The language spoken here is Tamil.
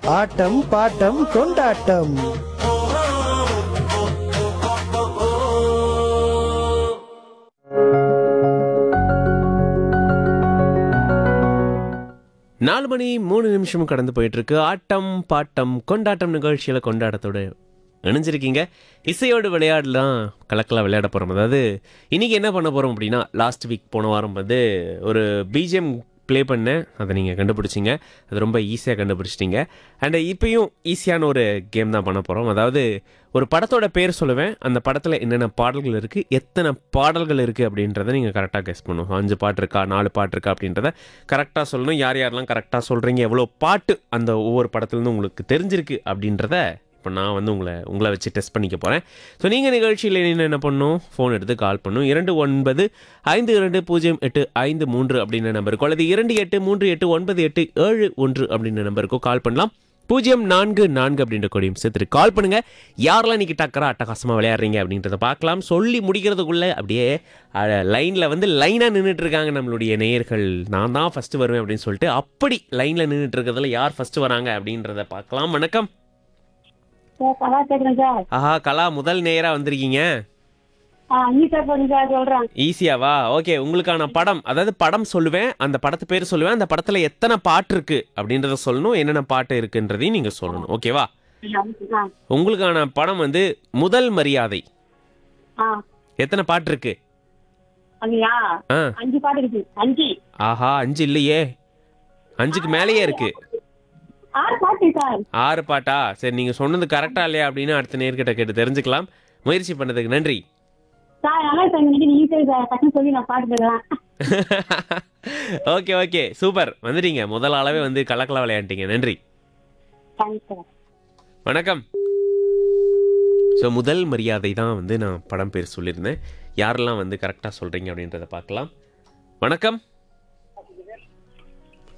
ஆட்டம் பாட்டம் கொண்டாட்டம் நாலு மணி மூணு நிமிஷம் கடந்து போயிட்டு இருக்கு ஆட்டம் பாட்டம் கொண்டாட்டம் நிகழ்ச்சியில கொண்டாட்டத்தோட இணைஞ்சிருக்கீங்க இசையோடு விளையாடலாம் கலக்கலாக விளையாட போகிறோம் அதாவது இன்னைக்கு என்ன பண்ண போகிறோம் அப்படின்னா லாஸ்ட் வீக் போன வாரம் வந்து ஒரு பிஜிஎம் ப்ளே பண்ணேன் அதை நீங்கள் கண்டுபிடிச்சிங்க அது ரொம்ப ஈஸியாக கண்டுபிடிச்சிட்டிங்க அண்ட் இப்பயும் ஈஸியான ஒரு கேம் தான் பண்ண போகிறோம் அதாவது ஒரு படத்தோட பேர் சொல்லுவேன் அந்த படத்தில் என்னென்ன பாடல்கள் இருக்குது எத்தனை பாடல்கள் இருக்குது அப்படின்றத நீங்கள் கரெக்டாக கெஸ் பண்ணணும் அஞ்சு பாட்டு இருக்கா நாலு பாட்டு இருக்கா அப்படின்றத கரெக்டாக சொல்லணும் யார் யாரெல்லாம் கரெக்டாக சொல்கிறீங்க எவ்வளோ பாட்டு அந்த ஒவ்வொரு படத்துலேருந்து உங்களுக்கு தெரிஞ்சிருக்கு அப்படின்றத இப்போ நான் வந்து உங்களை உங்களை வச்சு டெஸ்ட் பண்ணிக்க போகிறேன் ஸோ நீங்கள் நிகழ்ச்சியில் என்ன என்ன பண்ணணும் ஃபோன் எடுத்து கால் பண்ணும் இரண்டு ஒன்பது ஐந்து இரண்டு பூஜ்ஜியம் எட்டு ஐந்து மூன்று அப்படின்ற நம்பருக்கோ அல்லது இரண்டு எட்டு மூன்று எட்டு ஒன்பது எட்டு ஏழு ஒன்று அப்படின்ற நம்பருக்கோ கால் பண்ணலாம் பூஜ்ஜியம் நான்கு நான்கு அப்படின்ற கொடியும் சேர்த்துட்டு கால் பண்ணுங்க யாரெல்லாம் இன்னைக்கு டக்கரா அட்டகாசமாக விளையாடுறீங்க அப்படின்றத பார்க்கலாம் சொல்லி முடிக்கிறதுக்குள்ள அப்படியே லைனில் வந்து லைனாக நின்றுட்டு இருக்காங்க நம்மளுடைய நேயர்கள் நான் தான் ஃபர்ஸ்ட் வருவேன் அப்படின்னு சொல்லிட்டு அப்படி லைனில் நின்றுட்டு இருக்கிறதுல யார் ஃபர்ஸ்ட் வராங்க அப்படின்றத பார்க்கலாம் வணக்கம் சார் கலா கேட்குறேன் சார் ஆஹா கலா முதல் நேரா வந்திருக்கீங்க ஆ நீட்டா போடுங்க சார் சொல்கிறேன் ஈஸியாவா ஓகே உங்களுக்கான படம் அதாவது படம் சொல்லுவேன் அந்த படத்து பேர் சொல்லுவேன் அந்த படத்துல எத்தனை பாட்டு இருக்கு அப்படின்றத சொல்லணும் என்னென்ன பாட்டு இருக்குன்றதையும் நீங்க சொல்லணும் ஓகேவா ஆ உங்களுக்கான படம் வந்து முதல் மரியாதை ஆ எத்தனை பாட்டு இருக்கு அப்படியா ஆ அஞ்சு பாட்டு இருக்கு அஞ்சு ஆஹா அஞ்சு இல்லையே அஞ்சுக்கு மேலேயே இருக்கு ஆறு பாட்டு சார் ஆறு பாட்டா சரி நீங்க சொன்னது கரெக்டா இல்லையா அப்படின்னு அடுத்த நேர்கிட்ட கேட்டு தெரிஞ்சுக்கலாம் முயற்சி பண்ணதுக்கு நன்றி சார் நல்லா சார் இன்னைக்கு நீ சார் சார் டக்குன்னு சொல்லி நான் பாட்டு கேட்கலாம் ஓகே ஓகே சூப்பர் வந்துட்டீங்க முதல் அளவே வந்து கலக்கலா விளையாண்டீங்க நன்றி தேங்க்ஸ் சார் வணக்கம் ஸோ முதல் மரியாதை தான் வந்து நான் படம் பேர் சொல்லியிருந்தேன் யாரெல்லாம் வந்து கரெக்டாக சொல்கிறீங்க அப்படின்றத பார்க்கலாம் வணக்கம்